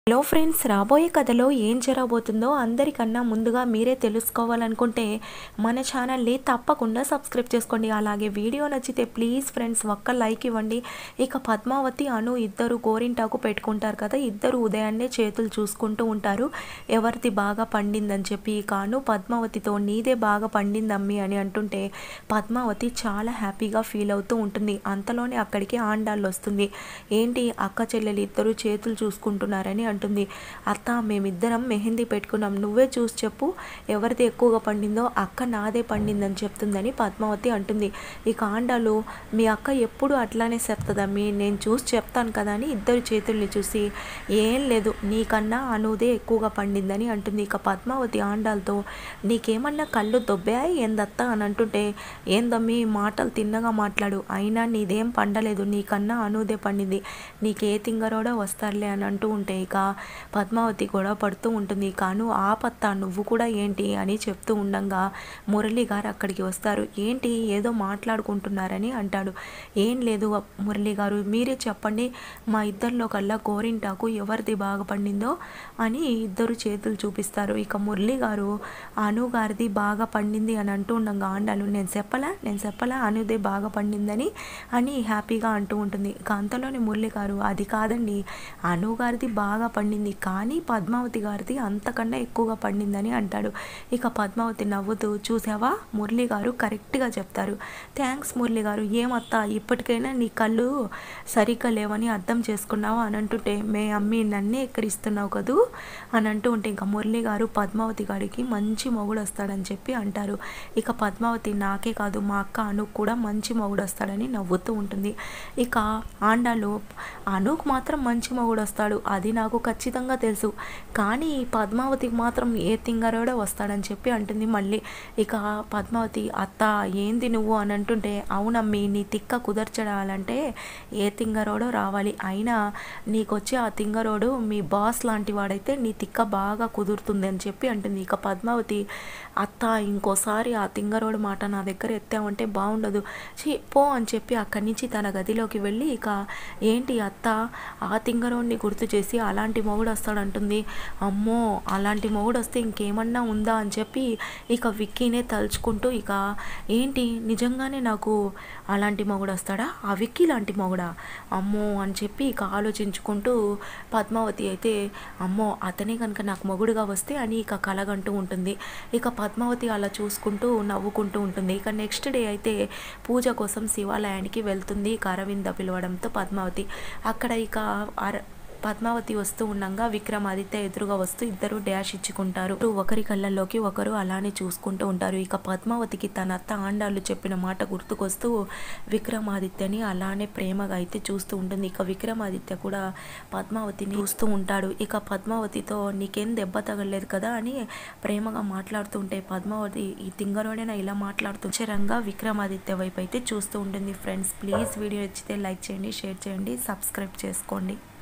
hello friends రాబోయే కథలో ఏం జరగబోతుందో అందరికన్నా ముందుగా మీరే తెలుసుకోవాలనుకుంటే మన ఛానల్ని తప్పకుండా సబ్స్క్రైబ్ చేసుకోండి అలాగే వీడియో నచ్చితే ప్లీజ్ ఫ్రెండ్స్ ఒక్క లైక్ ఇవ్వండి ఇక పద్మావతి అను ఇద్దరు గోరింటాకు పెట్టుకుంటారు కదా ఇద్దరు ఉదయాన్నే చేతులు చూసుకుంటూ ఉంటారు ఎవరిది బాగా పండిందని చెప్పి ఇక అను పద్మావతితో నీదే బాగా పండింది అమ్మి అని అంటుంటే పద్మావతి చాలా హ్యాపీగా ఫీల్ అవుతూ ఉంటుంది అంతలోనే అక్కడికి ఆండాళ్ళు వస్తుంది ఏంటి అక్క చెల్లెలు ఇద్దరు చేతులు చూసుకుంటున్నారని అంటుంది అత్త మేమిద్దరం మెహందీ పెట్టుకున్నాం నువ్వే చూసి చెప్పు ఎవరిది ఎక్కువగా పండిందో అక్క నాదే పండిందని చెప్తుందని పద్మావతి అంటుంది ఇక ఆండాలు మీ అక్క ఎప్పుడు అట్లానే చెప్తుందమ్మి నేను చూసి చెప్తాను కదా అని ఇద్దరు చేతుల్ని చూసి ఏం లేదు నీకన్నా అనుదే ఎక్కువగా పండిందని అంటుంది ఇక పద్మావతి ఆండాలతో నీకేమన్నా కళ్ళు దొబ్బాయి ఏందత్త అని అంటుంటే ఏందమ్మి మాటలు తిన్నగా మాట్లాడు అయినా నీదేం పండలేదు నీకన్నా అనుదే పండింది నీకే తింగరోడా వస్తారులే అని అంటూ ఉంటే ఇక పద్మావతి కూడా పడుతూ ఉంటుంది కాను ఆ పత్తా నువ్వు కూడా ఏంటి అని చెప్తూ ఉండంగా మురళి గారు అక్కడికి వస్తారు ఏంటి ఏదో మాట్లాడుకుంటున్నారని అంటాడు ఏం లేదు మురళి గారు మీరే చెప్పండి మా ఇద్దరిలో కల్లా గోరింటాకు ఎవరిది బాగా పండిందో అని ఇద్దరు చేతులు చూపిస్తారు ఇక మురళి గారు అను గారిది బాగా పండింది అని అంటూ ఉండగా ఆండాలు నేను చెప్పలా నేను చెప్పలా అనుదే బాగా పండిందని అని హ్యాపీగా అంటూ ఉంటుంది ఇక అంతలోనే మురళి గారు అది కాదండి అను గారిది బాగా పండింది కానీ పద్మావతి గారిది అంతకన్నా ఎక్కువగా పండిందని అంటాడు ఇక పద్మావతి నవ్వుతూ చూసావా మురళి గారు కరెక్ట్గా చెప్తారు థ్యాంక్స్ మురళి గారు ఏమత్తా ఇప్పటికైనా నీ కళ్ళు సరిగ్గా లేవని అర్థం చేసుకున్నావా అని అంటుంటే మే అమ్మి నన్నే ఎక్కరిస్తున్నావు కదూ అని అంటూ ఉంటే ఇంకా మురళి గారు పద్మావతి గారికి మంచి మొగుడు వస్తాడని చెప్పి అంటారు ఇక పద్మావతి నాకే కాదు మా అక్క అను కూడా మంచి మొగుడు వస్తాడని నవ్వుతూ ఉంటుంది ఇక ఆండాలు అనుకు మాత్రం మంచి మొగుడు వస్తాడు అది నాకు ఖచ్చితంగా తెలుసు కానీ ఈ పద్మావతికి మాత్రం ఏ తింగరోడో వస్తాడని చెప్పి అంటుంది మళ్ళీ ఇక పద్మావతి అత్త ఏంది నువ్వు అని అంటుంటే అవునమ్మి నీ తిక్క కుదర్చడాలంటే ఏ తింగరోడో రావాలి అయినా నీకొచ్చే ఆ తింగరోడు మీ బాస్ లాంటి వాడైతే నీ తిక్క బాగా కుదురుతుంది అని చెప్పి అంటుంది ఇక పద్మావతి అత్త ఇంకోసారి ఆ తింగరోడు మాట నా దగ్గర ఎత్తామంటే బాగుండదు చీ పో అని చెప్పి అక్కడి నుంచి తన గదిలోకి వెళ్ళి ఇక ఏంటి అత్త ఆ తింగరోడిని గుర్తు చేసి అలాంటి మొగుడు వస్తాడంటుంది అమ్మో అలాంటి మొగుడు వస్తే ఇంకేమన్నా ఉందా అని చెప్పి ఇక విక్కీనే తలుచుకుంటూ ఇక ఏంటి నిజంగానే నాకు అలాంటి మొగుడు వస్తాడా ఆ విక్కీ లాంటి మొగుడా అమ్మో అని చెప్పి ఇక ఆలోచించుకుంటూ పద్మావతి అయితే అమ్మో అతనే కనుక నాకు మొగుడుగా వస్తే అని ఇక కలగంటూ ఉంటుంది ఇక పద్మావతి అలా చూసుకుంటూ నవ్వుకుంటూ ఉంటుంది ఇక నెక్స్ట్ డే అయితే పూజ కోసం శివాలయానికి వెళ్తుంది ఇక అరవింద పిలవడంతో పద్మావతి అక్కడ ఇక అర పద్మావతి వస్తూ ఉండగా విక్రమాదిత్య ఎదురుగా వస్తూ ఇద్దరు డాష్ ఇచ్చుకుంటారు ఒకరి కళ్ళల్లోకి ఒకరు అలానే చూసుకుంటూ ఉంటారు ఇక పద్మావతికి తన అత్త ఆండాళ్ళు చెప్పిన మాట గుర్తుకొస్తూ విక్రమాదిత్యని అలానే ప్రేమగా అయితే చూస్తూ ఉంటుంది ఇక విక్రమాదిత్య కూడా పద్మావతిని చూస్తూ ఉంటాడు ఇక పద్మావతితో నీకేం దెబ్బ తగలేదు కదా అని ప్రేమగా మాట్లాడుతూ ఉంటే పద్మావతి ఈ తింగరోడైనా ఇలా మాట్లాడుతూ చరంగా విక్రమాదిత్య వైపు అయితే చూస్తూ ఉంటుంది ఫ్రెండ్స్ ప్లీజ్ వీడియో నచ్చితే లైక్ చేయండి షేర్ చేయండి సబ్స్క్రైబ్ చేసుకోండి